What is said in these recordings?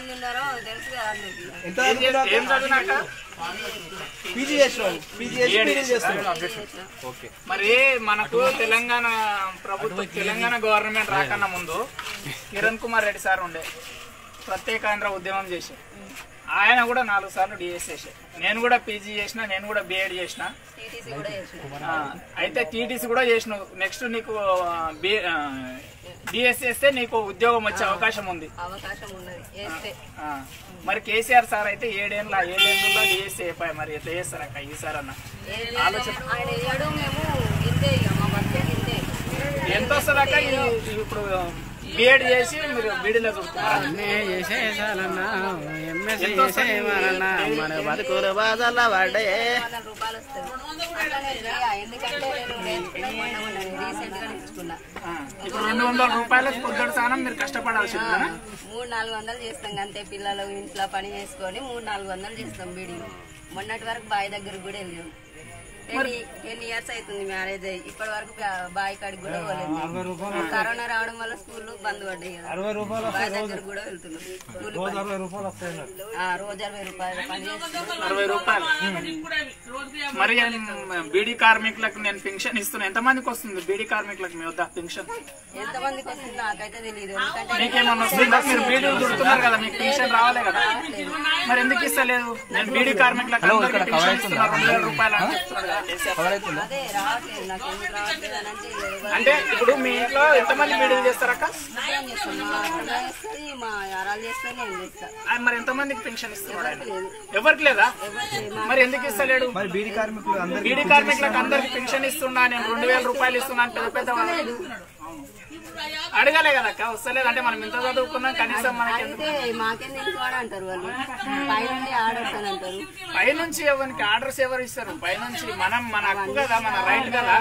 మంది ఉన్నారో తెలుసు కదా అందరికి ఎంత ఏం చేస్తా- ఏం చదివినాక పీజీ చేసినావు పీజీ చేసి పీజీ చేస్తున్నావు ఓకే మరి మనకు తెలంగాణ ప్రభుత్వం తెలంగాణ గవర్నమెంట్ రాకన్నా ముందు కిరణ్ కుమార్ రెడ్డి సార్ ఉండే ప్రత్యేక ఆంధ్ర ఉద్యమం చేసి ఆయన కూడా నాలుగు సార్లు డిఎస్ చేశారు నేను కూడా పీజీ చేసిన నేను కూడా బిఎడ్ చేసిన టీటీసీ కూడా చేసిన ఆ, అయితే టీటీసీ కూడా చేసినావు నెక్స్ట్ నీకు డిఎస్ చేస్తే నీకు ఉద్యోగం వచ్చే అవకాశం ఉంది అవకాశం ఉన్నది వేస్తే ఆ, మరి కేసీఆర్ సార్ అయితే ఏడేళ్ళ ఏడేళ్ళలో డిఎస్ అయిపోయాయి మరి ఎట్లా చేస్తారు అక్క ఈసారి అన్న ఆలోచన ఆయన వేయడం మేము ఇంతే ఇక మా బస్సు ఇంతే ఎంత వస్తుంది అక్క ఈ- ఇప్పుడు బిఎడ్ చేసి మీరు బీడీలో చూస్తున్నారా ఎంత వస్తుంది? మన బతుకుల బాధల పడే వందల రూపాయలు వస్తుంది అట్లానే చేయ. ఎందుకంటే నేను నేర్చుకున్నా మొన్న మొన్న రీసెంట్ గా నేర్చుకున్నా ఆ, ఇప్పుడు రెండు వందల రూపాయలకు పొద్దుడు సానం మీరు కష్టపడాల్సి ఉంటుందా మూడు నాలుగు వందలు చేస్తాం అంతే పిల్లలు ఇంట్లో పని చేసుకొని మూడు నాలుగు వందలు చేస్తాం బీడీలు మొన్నటి వరకు బావి దగ్గర కూడా వెళ్ళాం టెన్ టెన్ ఇయర్స్ అవుతుంది మ్యారేజ్ అయ్యి ఇప్పటి వరకు బా- బావి కాడికి కూడా పోలేదు కరోనా రావడం వల్ల స్కూల్ బంద్ పడ్డాయి కదా బావి దగ్గర కూడా వెళ్తున్నాం కూలి పని. ఆ, రోజు అరవై రూపాయలు పని చేస్తున్నాం అరవై రూపాయలు మరి బీడీ కార్మికులకు నేను పెన్షన్ ఇస్తున్నా ఎంత మందికి వస్తుంది బీడీ కార్మికులకు మీ వద్ద పెన్షన్ ఎంత మందికి వస్తుంది నాకైతే తెలియదు ఎందుకంటే మీకేమన్నా వస్తుందా మీరు బీడీలు చుడుతున్నారు కదా మీకు పెన్షన్ రావాలే కదా మరి ఎందుకు ఇస్తలేదు నేను బీడీ కార్మికులకు అందరికీ పెన్షన్ ఇస్తున్నా రెండు వేల రూపాయలు అని చెప్తున్నారు కదా కేసీఆర్. అదే రావట్లేదు నాకు ఎందుకు రావట్లేదు అని అంటే ఎవరు అంటే ఇప్పుడు మీ ఇంట్లో ఎంతమంది బీడీలు చేస్తారక్క ఇద్దరం చేస్తాం మా అక్క చేస్తుంది మా యారాలు చేస్తే నేను చేస్తా ఆ, మరి ఎంతమందికి పెన్షన్ ఇస్తున్నాడు ఆయన ఎవరికి లేదా మరి ఎందుకు ఇస్తలేడు మరి బీడీ కార్మికులు అందరికీ బీడీ కార్మికులకు అందరికి పెన్షన్ ఇస్తున్నా నేను రెండు వేల రూపాయలు ఇస్తున్నా అని పెద్ద పెద్ద వాళ్ళు అడగాలే కదా అక్క వస్తలేదు అంటే మనం ఇంత చదువుకున్నాం కనీసం మనకి అయితే మాకేం తెలుసు అని అంటారు వాళ్ళు పైనుండి ఆర్డర్స్ అని అంటారు పైనుంచి ఎవరికి ఆర్డర్స్ ఎవరు ఇస్తారు పైనుంచి మనం మన హక్కు కదా మన రైట్ కదా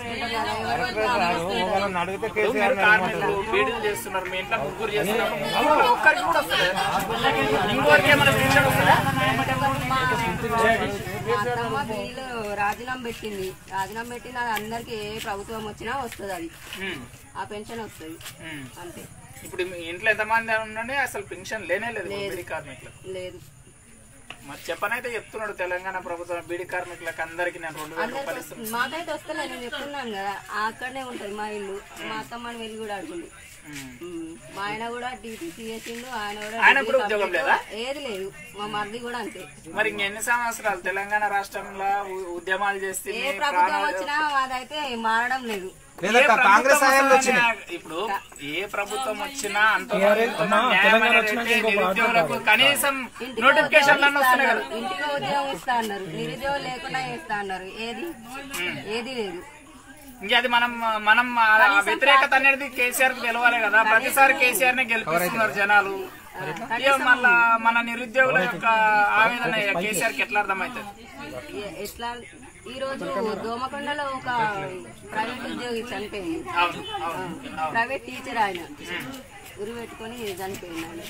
ఇప్పుడు మీరు కార్మికులు బీడీలు చేస్తున్నారు మీ ఇంట్లో ముగ్గురు చేస్తున్నారు ముగ్గురు ఒక్కరికి కూడా వస్తుంది ఇంకోరికి ఏమైనా పెన్షన్ వస్తుందా మా అత్తమ్మ బిల్లు రాజీనామా పెట్టింది రాజీనామా పెట్టిన అందరికి ఏ ప్రభుత్వం వచ్చినా వస్తుంది అది ఉమ్, ఆ పెన్షన్ వస్తుంది ఉమ్. అంతే ఇప్పుడు మీ ఇంట్లో ఎంతమంది ఉండండి అసలు పెన్షన్ లేనే లేదు ఇప్పుడు బీడీ కార్మికులకు లేదు మరి చెప్పనైతే చెప్తున్నాడు తెలంగాణ ప్రభుత్వం బీడీ కార్మికులకు అందరికి నేను రెండు వేల రూపాయలు ఇస్తున్నాను మాకైతే వస్తలేదు నేను చెప్తున్నాను కదా అక్కడనే ఉంటది మా ఇల్లు మా అత్తమ్మని వెళ్ళి కూడా అడుగుండు ఉమ్. ఉమ్. మా ఆయన కూడా టీటీసీ చేసిండు ఆయన కూడా ఆయన డిగ్రీ కూడా ఉద్యోగం కంప్లీట్. లేదా? ఏది లేదు మా మరిది కూడా అంతే మరి ఇంకెన్ని సంవత్సరాలు తెలంగాణ రాష్ట్రంలో ఉ- ఉద్యమాలు చేస్తే ఏ ప్రభుత్వం వచ్చినా మాదైతే మారడం లేదు లేదక్క కాంగ్రెస్ హయాంలో వచ్చినాయి ఇప్పుడు ఏ ప్రభుత్వం వచ్చినా అంత న్యాయమైన రేటే నిరుద్యోగులకు కనీసం నోటిఫికేషన్లు అన్నీ వస్తున్నాయి కదా ఇంటికి ఉద్యోగం ఇస్తా అన్నారు నిరుద్యోగం లేకుండా ఇస్తా అన్నారు ఏది ఏది లేదు ఇంకా అది మనం మనం ఆ ఆ వ్యతిరేకత అనేది కేసీఆర్ కి తెలవాలి కదా ప్రతిసారి కేసీఆర్ నే గెలిపిస్తున్నారు జనాలు ఇక మళ్ళా మన నిరుద్యోగుల యొక్క ఆవేదన కేసీఆర్ కి ఎట్లా అర్థమవుతుంది ఎ- ఎట్లా ఈ రోజు దోమకొండలో ఒక ప్రైవేట్ ఉద్యోగి చనిపోయింది అవును అవును అవును ప్రైవేట్ టీచర్ ఆయన ఉరి పెట్టుకొని చనిపోయింది ఆయన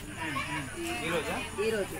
ఈ రోజు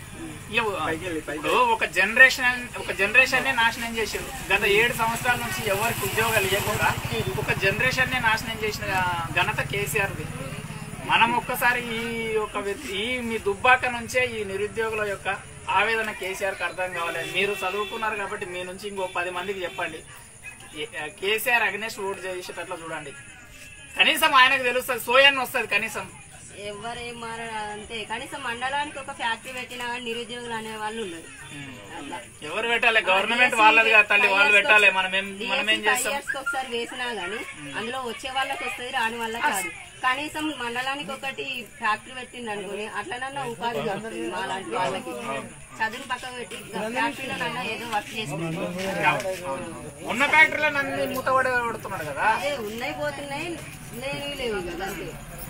ఇక ఇప్పుడు ఒక జనరేషన్ ఒక జనరేషన్ నే నాశనం చేసారు గత ఏడు సంవత్సరాల నుంచి ఎవరికి ఉద్యోగాలు ఇవ్వకుండా ఒక జనరేషన్ నే నాశనం చేసిన ఘనత కేసీఆర్ది మనం ఒక్కసారి ఈ ఒక వ్యక్తి- ఈ మీ దుబ్బాక నుంచే ఈ నిరుద్యోగుల యొక్క ఆవేదన కేసీఆర్ కి అర్థం కావాలి మీరు చదువుకున్నారు కాబట్టి మీ నుంచి ఇంకో పది మందికి చెప్పండి ఏ- కేసీఆర్ అగ్నేష్ ఓటు చేసేటట్లు చూడండి కనీసం ఆయనకు తెలుస్తుంది సోయన్ వస్తుంది కనీసం ఎవరేం మార అంతే కనీసం మండలానికి ఒక ఫ్యాక్టరీ పెట్టినా కానీ నిరుద్యోగులు అనే వాళ్ళు ఉన్నారు అట్లా ఎవరు పెట్టాలి గవర్నమెంట్ వాళ్ళది కదా తల్లి వాళ్ళు పెట్టాలి మనం ఏం మనం ఏం ఫైవ్ చేస్తాం ఇయర్స్ ఒకసారి వేసినా గానీ అందులో వచ్చే వాళ్ళకి వస్తుంది రాని వాళ్ళకి కాదు కనీసం మండలానికి ఒకటి ఫ్యాక్టరీ పెట్టింది అనుకుని అట్లనన్నా ఉపాధి దొరుకుతుంది మా లాంటి వాళ్ళకి చదువు పక్కకు పెట్టి ఫ్యాక్టరీలో నన్నా ఏదో వర్క్ చేసుకుంటారు ఉన్న ఫ్యాక్టరీలో నన్ను మూతపడే పడుతున్నాడు కదా అదే ఉన్నాయి పోతున్నాయి లేనివి లేవు కదా అంతే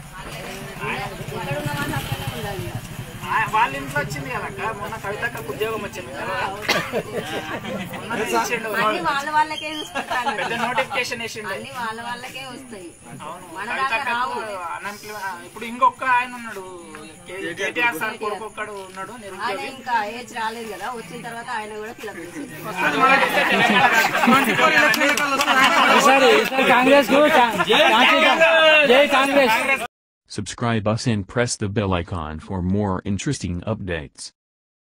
ఎక్కడ ఉన్న వాళ్ళు అక్కడనే ఉండాలి ఇక. ఆ- వాళ్ళ ఇంట్లో వచ్చింది కదా అక్క మొన్న కవితకు ఉద్యోగం వచ్చింది కదా మొన్న ఇచ్చిండు. అన్ని వాళ్ళ వాళ్ళకే చూసుకుంటారు పెద్ద నోటిఫికేషన్ వేసిండు అన్ని వాళ్ళ వాళ్ళకే వస్తాయి అవును మన దాకా కవితకు రావు unemployment- ఇప్పుడు ఇంకొక ఆయన ఉన్నాడు కే- కేటీఆర్ సార్ కొడుకు ఒక్కడు ఉన్నాడు ఆయన నిరుద్యోగి ఇంకా ఏజ్ రాలేదు కదా వచ్చిన తర్వాత ఆయన కూడా ఫిలప్ చేసి అది మనకైతే తెలంగాణ రాష్ట్రం. ఈసారి ఈసారి కాంగ్రెస్ కు ఛా- ఛాన్స్ ఇద్దాం. జై Congress Subscribe us and press the bell icon for more interesting updates.